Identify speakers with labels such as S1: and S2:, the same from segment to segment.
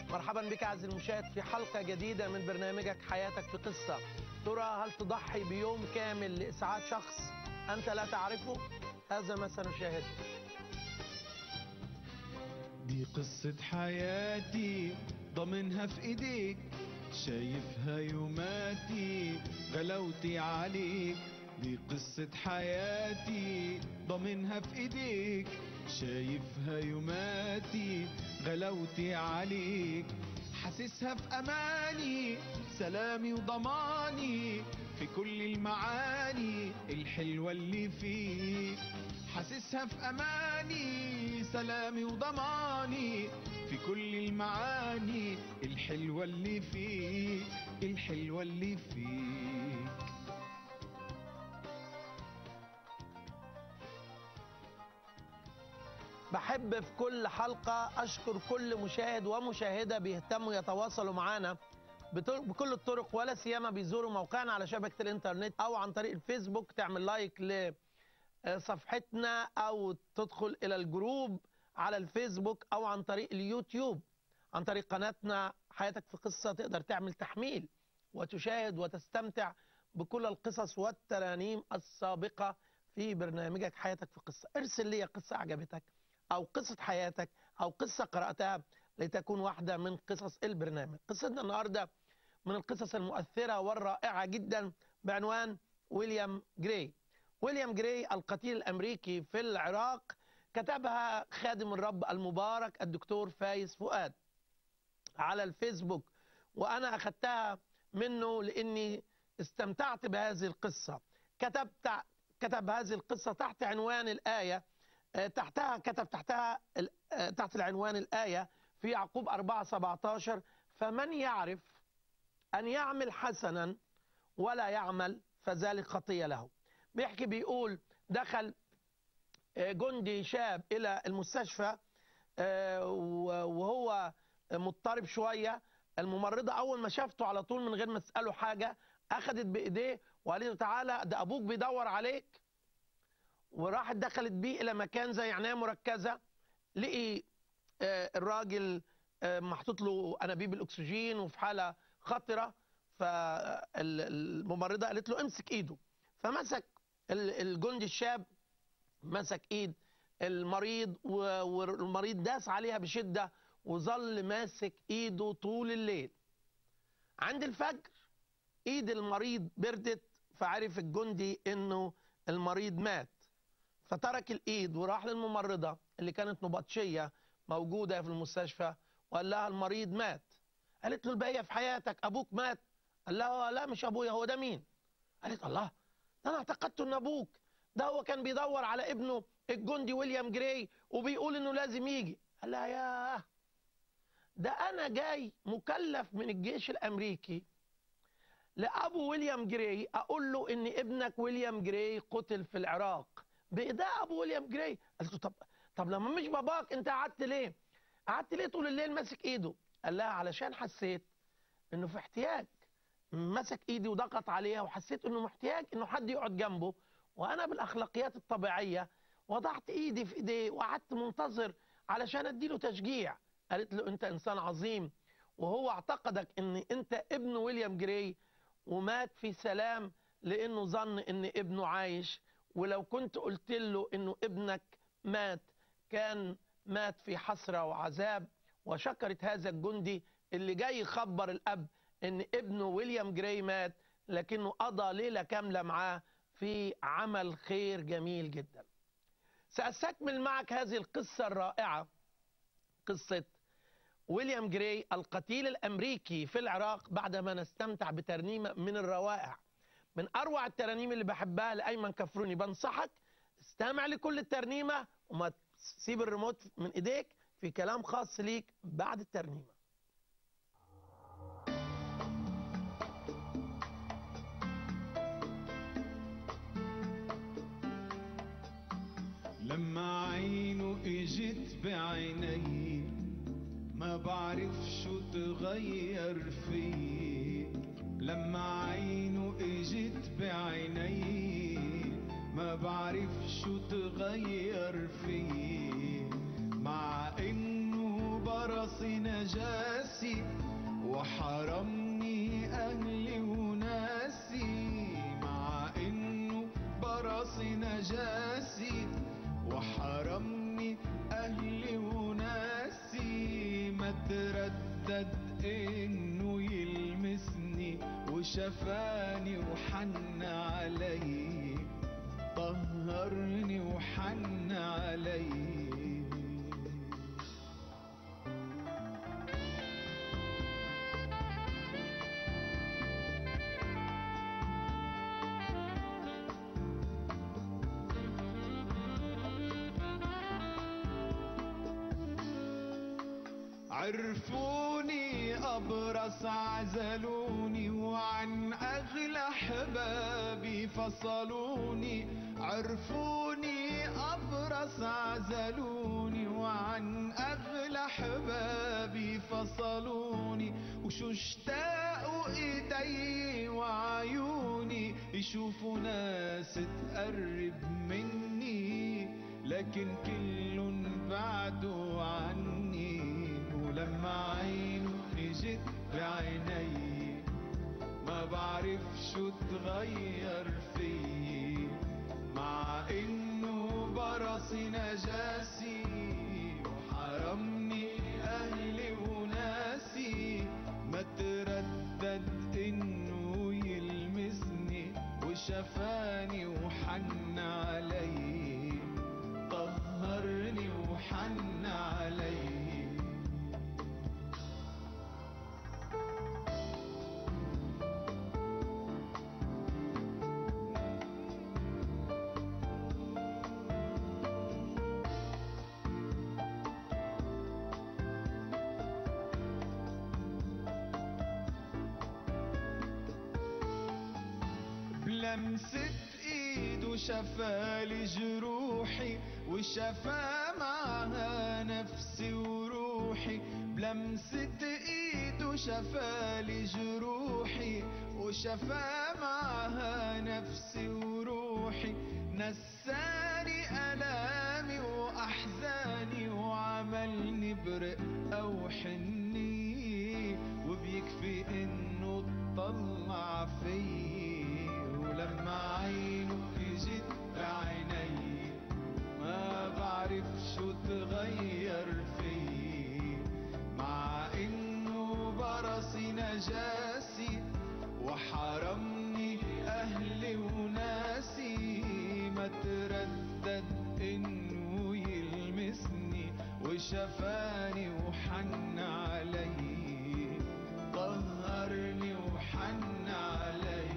S1: مرحبا بك عزيزي المشاهد في حلقة جديدة من برنامجك حياتك في قصة ترى هل تضحي بيوم كامل لإسعاد شخص أنت لا تعرفه؟ هذا ما سنشاهده
S2: دي قصة حياتي ضمنها في ايديك شايفها يوماتي غلاوتي عليك دي قصة حياتي ضمنها في ايديك شايفها يوماتي غلاوتي عليك حاسسها في اماني سلامي وضماني في كل المعاني الحلوة اللي فيك حاسسها في اماني سلامي وضماني في كل المعاني الحلوة اللي فيك الحلوة اللي فيك
S1: بحب في كل حلقة أشكر كل مشاهد ومشاهدة بيهتموا يتواصلوا معنا بطر- بكل الطرق ولا سيما بيزوروا موقعنا على شبكة الإنترنت أو عن طريق الفيسبوك تعمل لايك لصفحتنا أو تدخل إلى الجروب على الفيسبوك أو عن طريق اليوتيوب عن طريق قناتنا حياتك في قصة تقدر تعمل تحميل وتشاهد وتستمتع بكل القصص والترانيم السابقة في برنامجك حياتك في قصة ارسل لي قصة أعجبتك أو قصة حياتك أو قصة قرأتها لتكون واحدة من قصص البرنامج قصتنا النهاردة من القصص المؤثرة والرائعة جدا بعنوان ويليام جراي ويليام جراي القتيل الأمريكي في العراق كتبها خادم الرب المبارك الدكتور فايز فؤاد على الفيسبوك وأنا أخذتها منه لأني استمتعت بهذه القصة كتبت كتب هذه القصة تحت عنوان الآية آه، تحتها كتب تحتها ال- آه، تحت العنوان الآية في يعقوب 4 17 فمن يعرف أن يعمل حسنا ولا يعمل فذلك خطية له بيحكي بيقول دخل آه، جندي شاب إلى المستشفى آه، و- وهو مضطرب شوية الممرضة أول ما شافته على طول من غير ما تسأله حاجة أخذت بإيديه وقالت له تعالى ده أبوك بيدور عليك وراحت دخلت بيه إلى مكان زي عناية مركزة لقي آه، الراجل آه، محطوط له أنابيب الأكسجين وفي حالة خطرة فالممرضة قالت له امسك إيده فمسك ال- الجندي الشاب مسك ايد المريض و- والمريض داس عليها بشده وظل ماسك ايده طول الليل عند الفجر ايد المريض بردت فعرف الجندي انه المريض مات فترك الايد وراح للممرضه اللي كانت نبطشيه موجوده في المستشفى وقال لها المريض مات قالت له البقيه في حياتك ابوك مات قال لها لا مش ابويا هو ده مين قالت الله ده انا اعتقدت ان ابوك ده هو كان بيدور على ابنه الجندي ويليام جراي وبيقول انه لازم يجي قال لها ياه ده انا جاي مكلف من الجيش الامريكي لابو ويليام جراي اقول له ان ابنك ويليام جراي قتل في العراق بايداء ابو ويليام جراي قالت له طب طب لما مش باباك انت قعدت ليه قعدت ليه طول الليل ماسك ايده قال لها علشان حسيت انه في احتياج مسك ايدي وضغط عليها وحسيت انه محتاج انه حد يقعد جنبه وانا بالاخلاقيات الطبيعيه وضعت ايدي في ايديه وقعدت منتظر علشان اديله تشجيع قالت له انت انسان عظيم وهو اعتقدك ان انت ابن ويليام جراي ومات في سلام لانه ظن ان ابنه عايش ولو كنت قلت له انه ابنك مات كان مات في حسره وعذاب وشكرت هذا الجندي اللي جاي يخبر الاب ان ابنه ويليام جراي مات لكنه قضى ليله كامله معاه في عمل خير جميل جدا سأستكمل معك هذه القصة الرائعة قصة ويليام جراي القتيل الأمريكي في العراق بعدما نستمتع بترنيمة من الروائع من أروع الترانيم اللي بحبها لأيمن كفروني بنصحك استمع لكل الترنيمة وما تسيب الريموت من إيديك في كلام خاص ليك بعد الترنيمة
S2: لما عينه اجت بعيني ما بعرف شو تغير فيي لما عينه اجت بعيني ما بعرف شو تغير فيي مع انه برصي نجاسي تردد انه يلمسني وشفاني وحن علي طهرني وحن علي عرفوني أبرص عزلوني وعن أغلى أحبابي فصلوني عرفوني أبرص عزلوني وعن أغلى أحبابي فصلوني وشو اشتاقوا إيدي وعيوني يشوفوا ناس تقرب مني لكن كل بعدوا عني ولما عينه اجت بعيني ما بعرف شو تغير فيي مع انه برصي نجاسي وحرمني اهلي وناسي ما تردد انه يلمسني وشفاني وحن علي طهرني وحن علي بلمسة ايده شفالي جروحي وشفا معها نفسي وروحي بلمسة ايده شفالي جروحي وشفا معها نفسي وروحي نساني ألامي وأحزاني وعملني برقة وحني وبيكفي إنه اطلع فيي ولما عينه اجت بعيني ما بعرف شو تغير فيي مع انه برصي نجاسي وحرمني اهلي وناسي ما تردد انه يلمسني وشفاني وحن علي طهرني وحن علي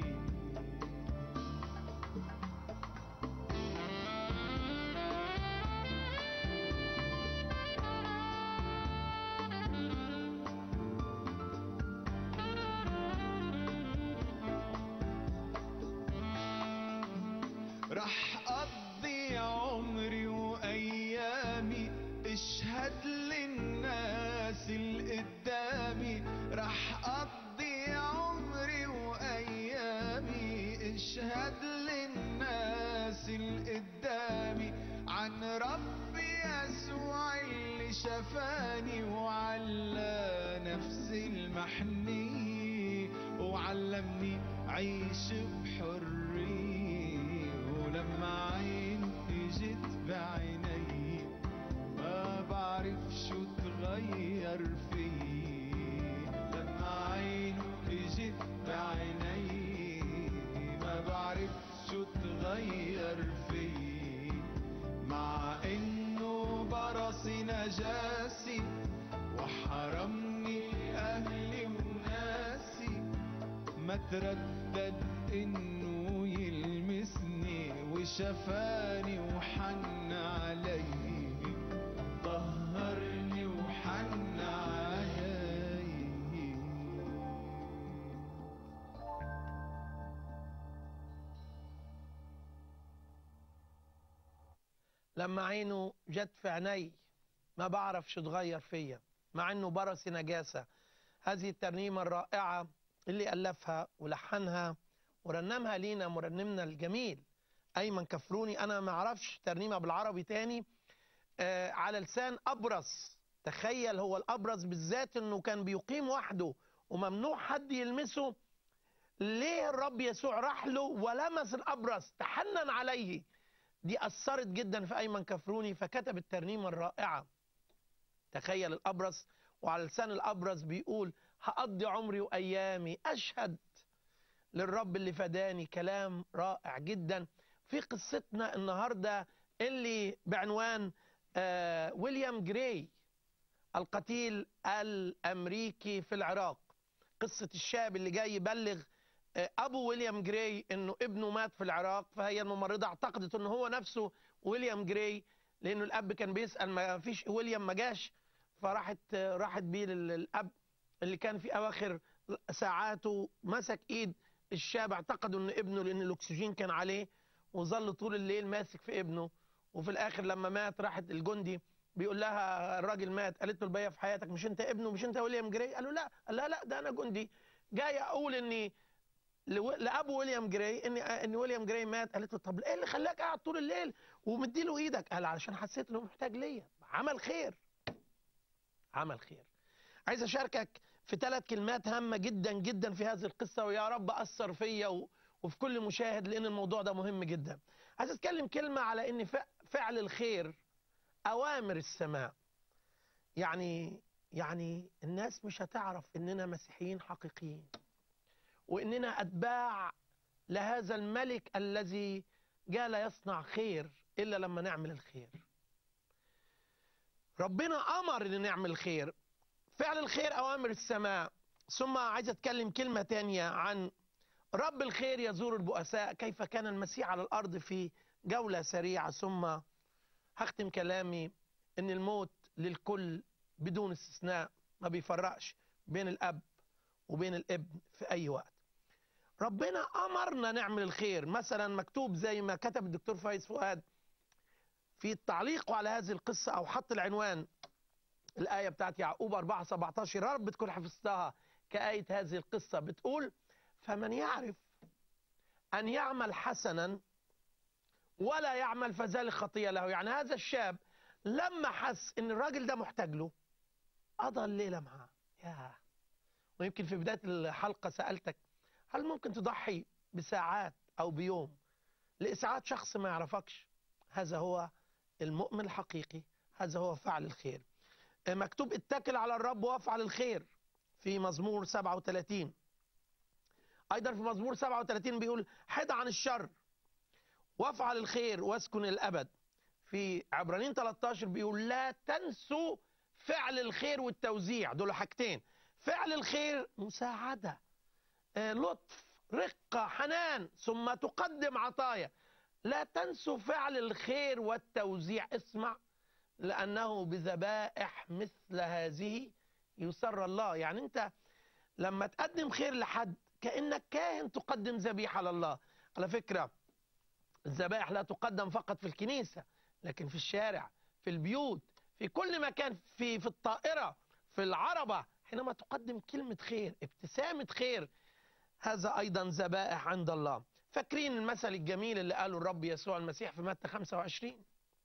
S2: رح أقضي عمري وأيامي اشهد للناس القدامي رح أقضي عمري وأيامي اشهد للناس القدامي عن ربي يسوع اللي شفاني وعلى نفسي المحني وعلمني عيش بحرية ولما عين اجت بعيني ما بعرف شو تغير فيي لما عينه اجت بعيني ما بعرف شو تغير فيي مع انه برصي نجاسي وحرمني اهلي وناسي ما تردد انه يلمسني وشفاني وحن علي طهرني وحن علي
S1: لما عينه جت في عيني ما بعرف شو اتغير فيا مع انه برصي نجاسه هذه الترنيمه الرائعه اللي الفها ولحنها ورنمها لينا مرنمنا الجميل ايمن كفروني انا ما اعرفش ترنيمه بالعربي تاني آه على لسان ابرص تخيل هو الابرص بالذات انه كان بيقيم وحده وممنوع حد يلمسه ليه الرب يسوع راح له ولمس الابرص تحنن عليه دي اثرت جدا في ايمن كفروني فكتب الترنيمه الرائعه تخيل الابرص وعلى لسان الأبرز بيقول هقضي عمري وأيامي أشهد للرب اللي فداني كلام رائع جدا في قصتنا النهاردة اللي بعنوان آه ويليام جراي القتيل الأمريكي في العراق قصة الشاب اللي جاي يبلغ آه أبو ويليام جراي أنه ابنه مات في العراق فهي الممرضة اعتقدت أنه هو نفسه ويليام جراي لأنه الأب كان بيسأل ما فيش ويليام ما جاش فراحت آه راحت بيه للأب اللي كان في أواخر ساعاته مسك إيد الشاب اعتقدوا ان ابنه لان الاكسجين كان عليه وظل طول الليل ماسك في ابنه وفي الاخر لما مات راحت الجندي بيقول لها الراجل مات قالت له الباقيه في حياتك مش انت ابنه مش انت ويليام جراي قال له لا قال لها لا ده انا جندي جاي اقول اني لابو ويليام جراي ان ان ويليام جراي مات قالت له طب ايه اللي خلاك قاعد طول الليل ومدي له ايدك قال علشان حسيت انه محتاج ليا عمل خير عمل خير عايز اشاركك في ثلاث كلمات هامه جدا جدا في هذه القصه ويا رب اثر فيا وفي كل مشاهد لان الموضوع ده مهم جدا. عايز اتكلم كلمه على ان فعل الخير اوامر السماء. يعني يعني الناس مش هتعرف اننا مسيحيين حقيقيين. واننا اتباع لهذا الملك الذي جال يصنع خير الا لما نعمل الخير. ربنا امر ان نعمل خير فعل الخير أوامر السماء ثم عايز أتكلم كلمة تانية عن رب الخير يزور البؤساء كيف كان المسيح على الأرض في جولة سريعة ثم هختم كلامي أن الموت للكل بدون استثناء ما بيفرقش بين الأب وبين الابن في أي وقت ربنا أمرنا نعمل الخير مثلا مكتوب زي ما كتب الدكتور فايز فؤاد في تعليقه على هذه القصة أو حط العنوان الآية بتاعت يعقوب 4 17 يا رب تكون حفظتها كآية هذه القصة بتقول فمن يعرف أن يعمل حسنا ولا يعمل فذلك خطية له يعني هذا الشاب لما حس ان الراجل ده محتاج له قضى الليلة معاه ياه ويمكن في بداية الحلقة سألتك هل ممكن تضحي بساعات أو بيوم لإسعاد شخص ما يعرفكش هذا هو المؤمن الحقيقي هذا هو فعل الخير مكتوب اتكل على الرب وافعل الخير في مزمور 37 ايضا في مزمور 37 بيقول حد عن الشر وافعل الخير واسكن الابد في عبرانيين 13 بيقول لا تنسوا فعل الخير والتوزيع دول حاجتين فعل الخير مساعدة لطف رقة حنان ثم تقدم عطايا لا تنسوا فعل الخير والتوزيع اسمع لأنه بذبائح مثل هذه يسر الله يعني أنت لما تقدم خير لحد كأنك كاهن تقدم ذبيحة لله على فكرة الذبائح لا تقدم فقط في الكنيسة لكن في الشارع في البيوت في كل مكان في في الطائرة في العربة حينما تقدم كلمة خير ابتسامة خير هذا أيضا ذبائح عند الله فاكرين المثل الجميل اللي قاله الرب يسوع المسيح في متى 25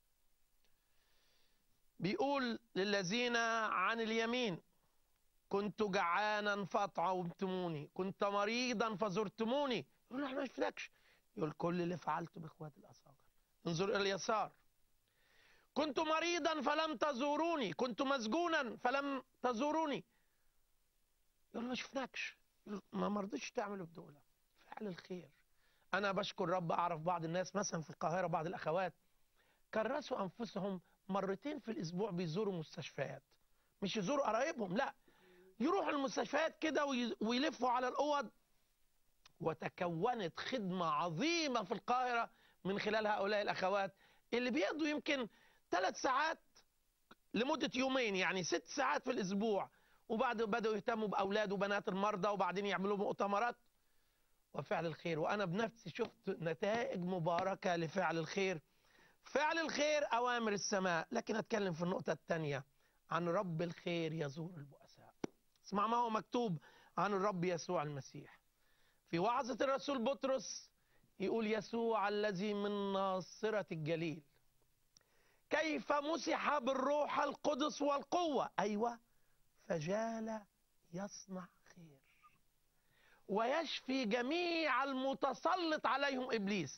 S1: بيقول للذين عن اليمين كنت جعانا فاطعمتموني كنت مريضا فزرتموني يقول احنا ما شفناكش يقول كل اللي فعلته باخواتي الاصاغر انظر الى اليسار كنت مريضا فلم تزوروني كنت مسجونا فلم تزوروني يقول ما شفناكش ما مرضيش تعملوا بدولة فعل الخير انا بشكر رب اعرف بعض الناس مثلا في القاهره بعض الاخوات كرسوا انفسهم مرتين في الاسبوع بيزوروا مستشفيات مش يزوروا قرايبهم لا يروحوا المستشفيات كده ويلفوا على الاوض وتكونت خدمه عظيمه في القاهره من خلال هؤلاء الاخوات اللي بيقضوا يمكن ثلاث ساعات لمده يومين يعني ست ساعات في الاسبوع وبعد بدأوا يهتموا بأولاد وبنات المرضى وبعدين يعملوا مؤتمرات وفعل الخير وأنا بنفسي شفت نتائج مباركة لفعل الخير فعل الخير أوامر السماء لكن أتكلم في النقطة الثانية عن رب الخير يزور البؤساء اسمع ما هو مكتوب عن الرب يسوع المسيح في وعظة الرسول بطرس يقول يسوع الذي من ناصرة الجليل كيف مسح بالروح القدس والقوة أيوة فجال يصنع خير ويشفي جميع المتسلط عليهم ابليس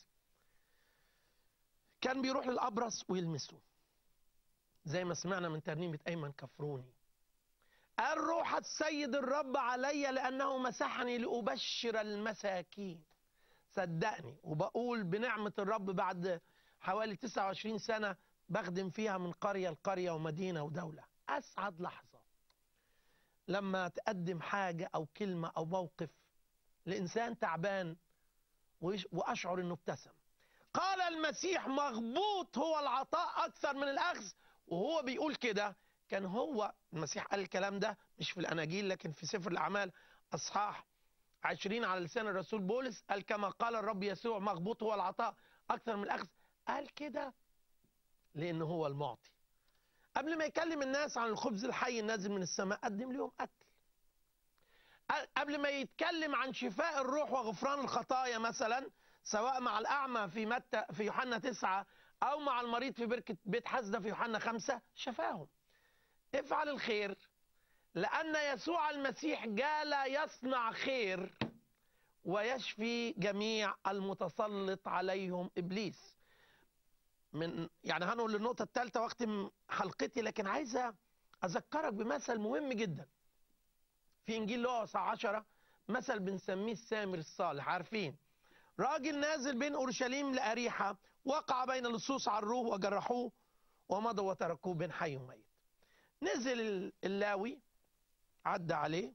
S1: كان بيروح للابرص ويلمسه زي ما سمعنا من ترنيمه ايمن كفروني قال روح السيد الرب علي لأنه مسحني لأبشر المساكين صدقني وبقول بنعمة الرب بعد حوالي 29 سنة بخدم فيها من قرية لقرية ومدينة ودولة أسعد لحظة لما تقدم حاجة أو كلمة أو موقف لإنسان تعبان ويش- وأشعر إنه ابتسم قال المسيح مغبوط هو العطاء أكثر من الأخذ وهو بيقول كده كان هو المسيح قال الكلام ده مش في الأناجيل لكن في سفر الأعمال أصحاح عشرين على لسان الرسول بولس قال كما قال الرب يسوع مغبوط هو العطاء أكثر من الأخذ قال كده لأنه هو المعطي قبل ما يكلم الناس عن الخبز الحي النازل من السماء قدم لهم أكل قبل ما يتكلم عن شفاء الروح وغفران الخطايا مثلا سواء مع الأعمى في متى في يوحنا تسعة أو مع المريض في بركة بيت حزدة في يوحنا خمسة شفاهم افعل الخير لأن يسوع المسيح جال يصنع خير ويشفي جميع المتسلط عليهم إبليس من يعني هنقول للنقطة الثالثة واختم حلقتي لكن عايزة أذكرك بمثل مهم جدا في إنجيل لوقا 10 مثل بنسميه السامر الصالح عارفين راجل نازل بين أورشليم لأريحة وقع بين اللصوص عروه وجرحوه ومضوا وتركوه بين حي وميت نزل اللاوي عدى عليه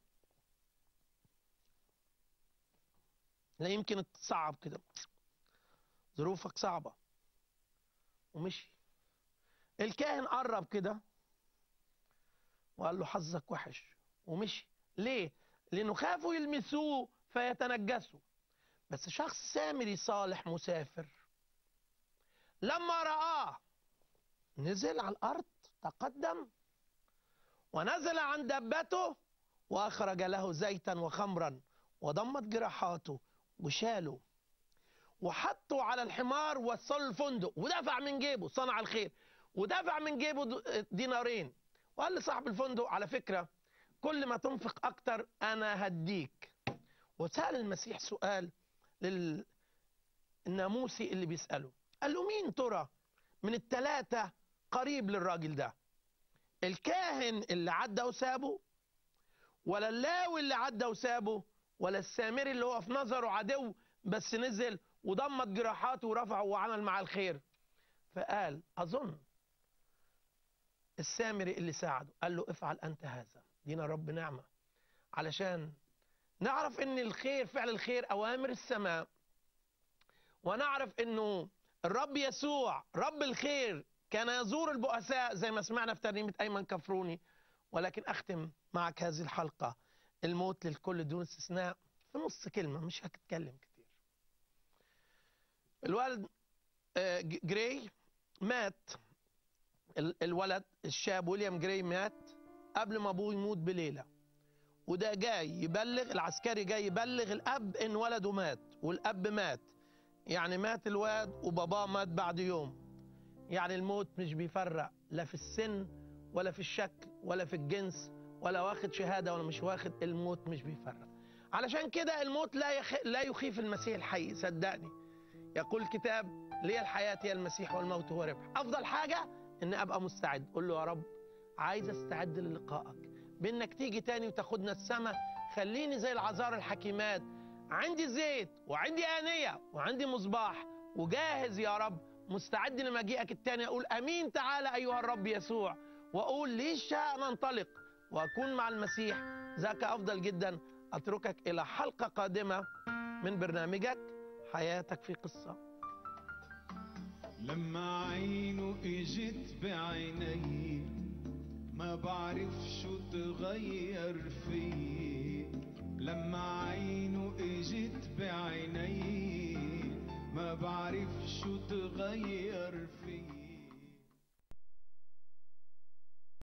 S1: لا يمكن تصعب كده ظروفك صعبة ومشي الكاهن قرب كده وقال له حظك وحش ومشي ليه؟ لأنه خافوا يلمسوه فيتنجسوا بس شخص سامري صالح مسافر لما رآه نزل على الأرض تقدم ونزل عن دابته وأخرج له زيتا وخمرا وضمت جراحاته وشاله وحطه على الحمار وصله الفندق ودفع من جيبه صنع الخير ودفع من جيبه دينارين وقال لصاحب الفندق على فكرة كل ما تنفق أكتر أنا هديك وسأل المسيح سؤال للناموسي اللي بيسأله قال له مين ترى من التلاتة قريب للراجل ده الكاهن اللي عدى وسابه ولا اللاوي اللي عدى وسابه ولا السامري اللي هو في نظره عدو بس نزل وضمت جراحاته ورفعه وعمل مع الخير فقال أظن السامري اللي ساعده قال له افعل أنت هذا دينا رب نعمة علشان نعرف ان الخير فعل الخير أوامر السماء ونعرف انه الرب يسوع رب الخير كان يزور البؤساء زي ما سمعنا في ترنيمة أيمن كفروني ولكن أختم معك هذه الحلقة الموت للكل دون استثناء في نص كلمة مش هتتكلم كتير الولد جراي مات الولد الشاب ويليام جراي مات قبل ما ابوه يموت بليله وده جاي يبلغ العسكري جاي يبلغ الاب ان ولده مات والاب مات يعني مات الواد وباباه مات بعد يوم يعني الموت مش بيفرق لا في السن ولا في الشكل ولا في الجنس ولا واخد شهاده ولا مش واخد الموت مش بيفرق علشان كده الموت لا يخ... لا يخيف المسيح الحي صدقني يقول الكتاب لي الحياه هي المسيح والموت هو ربح افضل حاجه ان ابقى مستعد قول له يا رب عايز استعد للقائك بانك تيجي تاني وتاخدنا السماء خليني زي العذار الحكيمات عندي زيت وعندي آنية وعندي مصباح وجاهز يا رب مستعد لمجيئك التاني أقول أمين تعالى أيها الرب يسوع وأقول لي شاء ننطلق وأكون مع المسيح ذاك أفضل جدا أتركك إلى حلقة قادمة من برنامجك حياتك في قصة
S2: لما عينه اجت بعيني ما بعرف شو تغير فيه لما عينه اجت بعيني ما بعرف شو تغير فيه